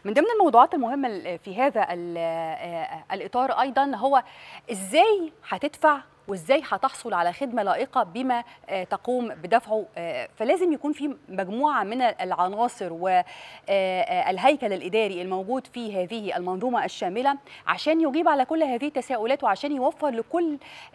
من ضمن الموضوعات المهمه في هذا الاطار ايضا هو ازاي هتدفع وازاي هتحصل على خدمه لائقه بما تقوم بدفعه فلازم يكون في مجموعه من العناصر والهيكل الاداري الموجود في هذه المنظومه الشامله عشان يجيب على كل هذه التساؤلات وعشان يوفر لكل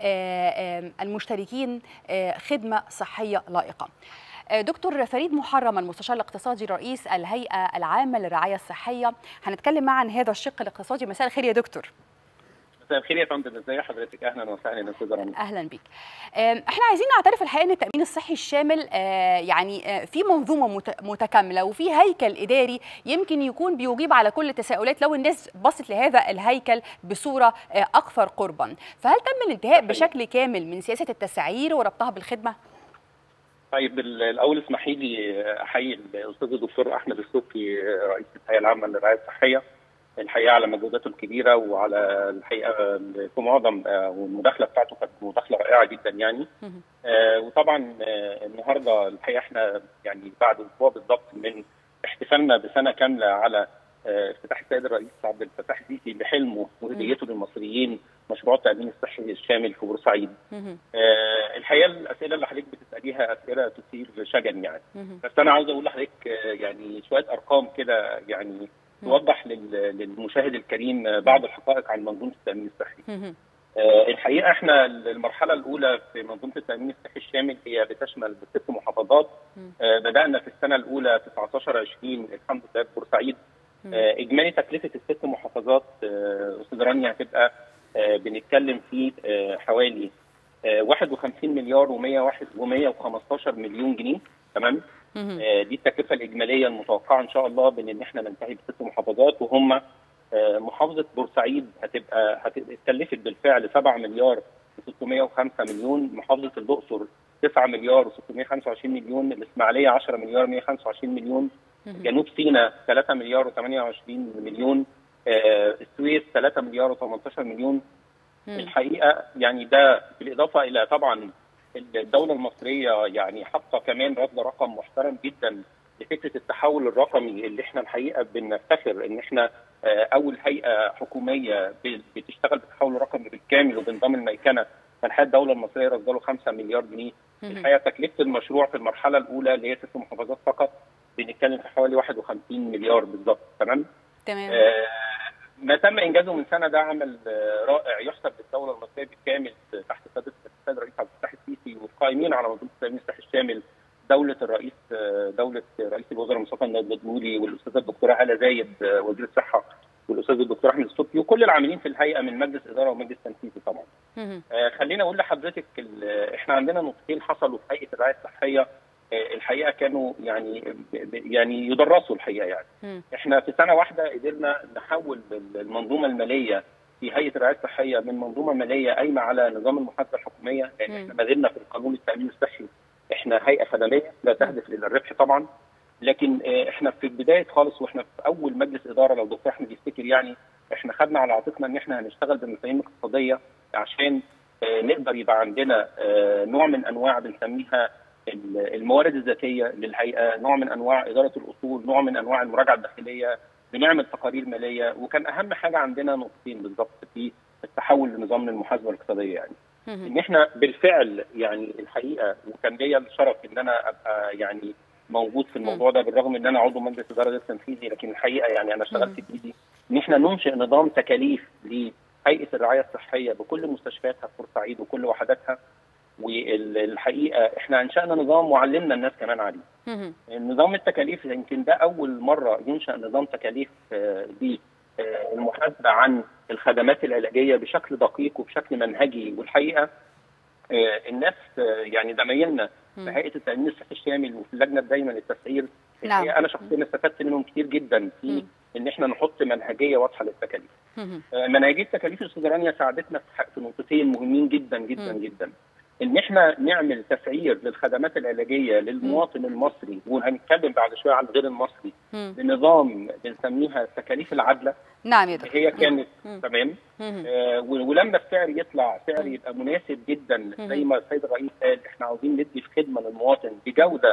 المشتركين خدمه صحيه لائقه. دكتور فريد محرم المستشار الاقتصادي رئيس الهيئه العامه للرعايه الصحيه هنتكلم معا عن هذا الشق الاقتصادي مساء الخير يا دكتور مساء الخير يا فندم ازي حضرتك اهلا وسهلا يا استاذ رنا اهلا بيك احنا عايزين نعترف الحقيقه ان التامين الصحي الشامل يعني في منظومه متكامله وفي هيكل اداري يمكن يكون بيجيب على كل التساؤلات لو الناس بصت لهذا الهيكل بصوره اكثر قربا فهل تم الانتهاء بشكل كامل من سياسه التسعير وربطها بالخدمه طيب الاول اسمحي لي احيي الاستاذ الدكتور احمد السوقي رئيس الهيئه العامه للرعايه الصحيه الحقيقه على مجهوداته الكبيره وعلى الحقيقه في معظم والمداخله بتاعته كانت مداخله رائعه جدا يعني آه وطبعا آه النهارده الحقيقه احنا يعني بعد اسبوع بالضبط من احتفالنا بسنه كامله على آه افتتاح السيد الرئيس عبد الفتاح السيسي بحلمه وهديته للمصريين مشروع التامين الصحي الشامل في بورسعيد. آه الحقيقه الاسئله اللي حضرتك بتساليها اسئله تثير شجن يعني بس انا عاوز اقول لحضرتك يعني شويه ارقام كده يعني توضح للمشاهد الكريم بعض الحقائق عن منظومه التامين الصحي. آه الحقيقه احنا المرحله الاولى في منظومه التامين الصحي الشامل هي بتشمل ست محافظات آه بدانا في السنه الاولى 19 20 الحمد لله في بورسعيد آه اجمالي تكلفه الست محافظات استاذ رانيا هتبقى بنتكلم في حوالي 51 مليار و115 مليون جنيه تمام دي التكلفه الاجماليه المتوقعه ان شاء الله بان احنا ننتهي بست محافظات وهم محافظه بورسعيد هتبقى اتكلفت بالفعل 7 مليار و605 مليون محافظه الاقصر 9 مليار و625 مليون الاسماعيليه 10 مليار 125 مليون جنوب سيناء 3 مليار و28 مليون السويس 3 مليار و18 مليون الحقيقه يعني ده بالاضافه الى طبعا الدوله المصريه يعني حاطه كمان رصد رقم محترم جدا لفكره التحول الرقمي اللي احنا الحقيقه بنفتخر ان احنا اول هيئه حكوميه بتشتغل بالتحول الرقمي بالكامل وبنظام الميكنه فالحقيقه الدوله المصريه رصد له 5 مليار جنيه الحقيقه تكلفه المشروع في المرحله الاولى اللي هي ست محافظات فقط بنتكلم في حوالي 51 مليار بالظبط تمام تمام آه ما تم انجازه من سنه ده عمل رائع يحسب للدوله المصريه بالكامل تحت قياده السيد الرئيس عبد الفتاح السيسي والقائمين على منظومه التامين الصحي الشامل دوله الرئيس دوله رئيس الوزراء مصطفى النادي والاستاذه الدكتوره هاله زايد وزير الصحه والاستاذ الدكتور احمد الصبحي وكل العاملين في الهيئه من مجلس اداره ومجلس تنفيذي طبعا. آه خليني اقول لحضرتك احنا عندنا نقطتين حصلوا في هيئه الرعايه الصحيه الحقيقه كانوا يعني يعني يدرسوا الحقيقه يعني م. احنا في سنه واحده قدرنا نحول المنظومه الماليه في هيئه الرعايه الصحيه من منظومه ماليه قايمه على نظام المحاسبه الحكوميه لان احنا ما زلنا في القانون التامين الصحي احنا هيئه خدميه لا تهدف الى الربح طبعا لكن احنا في بدايه خالص واحنا في اول مجلس اداره لو دكتور احمد يفتكر يعني احنا خدنا على عاتقنا ان احنا هنشتغل بمفاهيم اقتصاديه عشان نقدر يبقى عندنا نوع من انواع بنسميها الموارد الذاتيه للهيئه، نوع من انواع اداره الاصول، نوع من انواع المراجعه الداخليه، بنعمل تقارير ماليه وكان اهم حاجه عندنا نقطتين بالظبط في التحول لنظام المحاسبه الاقتصاديه يعني. ان احنا بالفعل يعني الحقيقه وكان ليا الشرف ان انا ابقى يعني موجود في الموضوع ده بالرغم ان انا عضو مجلس اداره غير تنفيذي لكن الحقيقه يعني انا اشتغلت بايدي ان احنا ننشئ نظام تكاليف لهيئه الرعايه الصحيه بكل مستشفياتها في بورسعيد وكل وحداتها والحقيقه احنا انشانا نظام وعلمنا الناس كمان عليه. نظام التكاليف يمكن ده اول مره ينشا نظام تكاليف للمحاسبه عن الخدمات العلاجيه بشكل دقيق وبشكل منهجي والحقيقه الناس يعني زمايلنا في هيئه التامين الصحي الشامل وفي اللجنه الدايمه للتسعير نعم. انا شخصيا استفدت منهم كتير جدا في م. ان احنا نحط منهجيه واضحه للتكاليف. منهجيه التكاليف السودانيه ساعدتنا في نقطتين مهمين جدا جدا م. جدا. ان احنا نعمل تسعير للخدمات العلاجيه للمواطن م. المصري وهنتكلم بعد شويه عن غير المصري م. بنظام بنسميها التكاليف العادله نعم يا هي كانت تمام آه ولما السعر يطلع سعر يبقى مناسب جدا زي ما السيد الرئيس قال احنا عاوزين ندي في خدمه للمواطن بجوده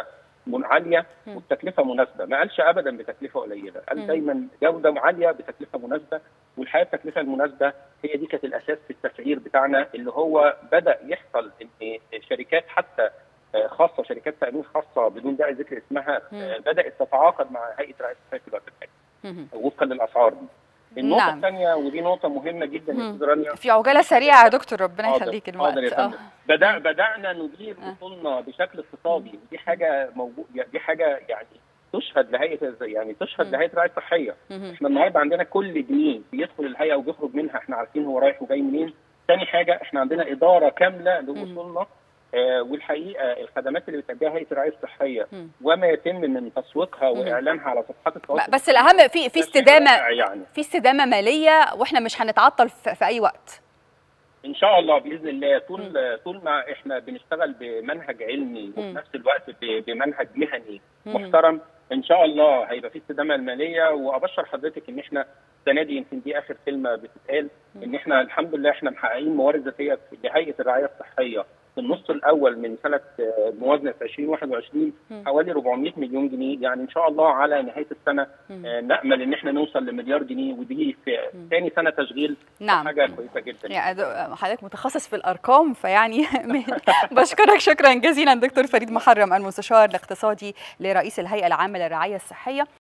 عاليه مم. وبتكلفه مناسبه ما قالش ابدا بتكلفه قليله مم. قال دايما جوده عاليه بتكلفه مناسبه والحقيقه التكلفه المناسبه هي دي كانت الاساس في التسعير بتاعنا اللي هو بدا يحصل ان شركات حتى آه، خاصه شركات تامين خاصه بدون داعي ذكر اسمها آه، بدات تتعاقد مع هيئه رعايه الصحه في الوقت الحالي مهم. وفقا للاسعار دي. النقطه نعم. الثانيه ودي نقطه مهمه جدا مم. يا استاذ رانيا في عجاله سريعه يا دكتور ربنا حاضر، يخليك الوقت حاضر يا اه فندم. بدأ بدأنا ندير آه. وصولنا بشكل اقتصادي ودي حاجة موجود دي حاجة يعني تشهد لهيئة يعني تشهد مم. لهيئة الرعاية الصحية مهم. احنا النهارده عندنا كل جنيه بيدخل الهيئة وبيخرج منها احنا عارفين هو رايح وجاي منين ثاني حاجة احنا عندنا إدارة كاملة لوصولنا آه والحقيقة الخدمات اللي بتديها هيئة الرعاية الصحية مم. وما يتم من تسويقها مم. وإعلانها على صفحات التواصل بس الاهم في في ده شيء استدامه رائع يعني في استدامه ماليه واحنا مش هنتعطل في في اي وقت ان شاء الله باذن الله طول طول ما احنا بنشتغل بمنهج علمي وفي مم. نفس الوقت ب- بمنهج مهني مم. محترم ان شاء الله هيبقى في استدامه الماليه وابشر حضرتك ان احنا السنه دي يمكن دي اخر كلمه بتتقال ان احنا الحمد لله احنا محققين موارد ذاتيه لهيئه الرعايه الصحيه في النص الاول من سنه آه، موازنه 2021 مم. حوالي 400 مليون جنيه يعني ان شاء الله على نهايه السنه مم. آه، نامل ان احنا نوصل لمليار جنيه ودي في مم. ثاني سنه تشغيل نعم حاجه كويسه جدا يعني دو- حضرتك متخصص في الارقام فيعني بشكرك شكرا جزيلا دكتور فريد محرم المستشار الاقتصادي لرئيس الهيئه العامه للرعايه الصحيه